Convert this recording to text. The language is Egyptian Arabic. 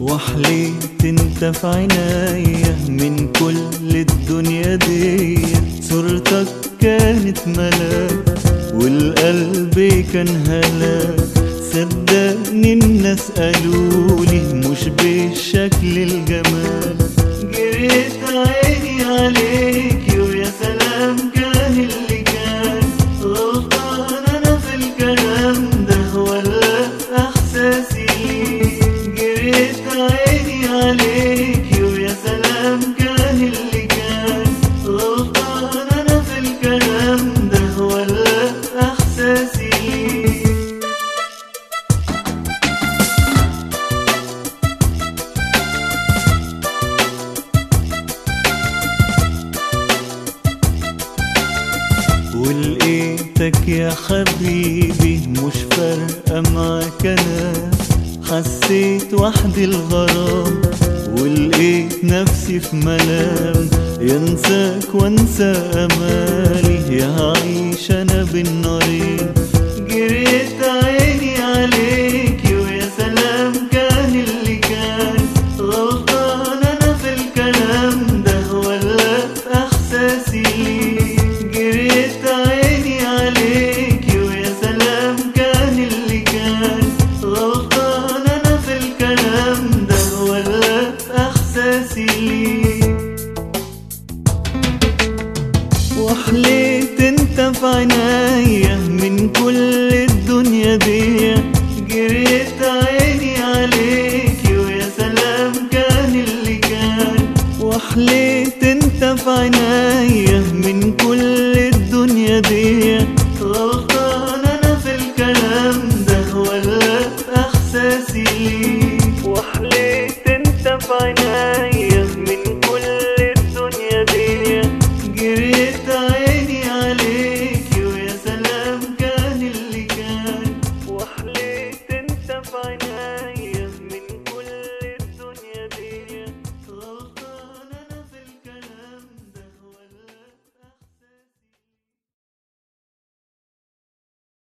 وحليت انت في عناية من كل الدنيا دي صورتك كانت ملاك والقلب كان هلاك صدقني الناس قالولي مش بالشكل الجمال جريت عيني عليك ويا سلام كان اللي كان غلطان انا في الكلام ده ولا احساسي جريت عيني عليك ويا سلام كان اللي كان غلطان انا في الكلام ده ولا احساسي ولقيتك يا حبيبي مش فارقة معاك أنا حسيت وحدي الغرام ولقيت نفسي في ملام ينساك وانسى أمالي يا عيش أنا بالنارين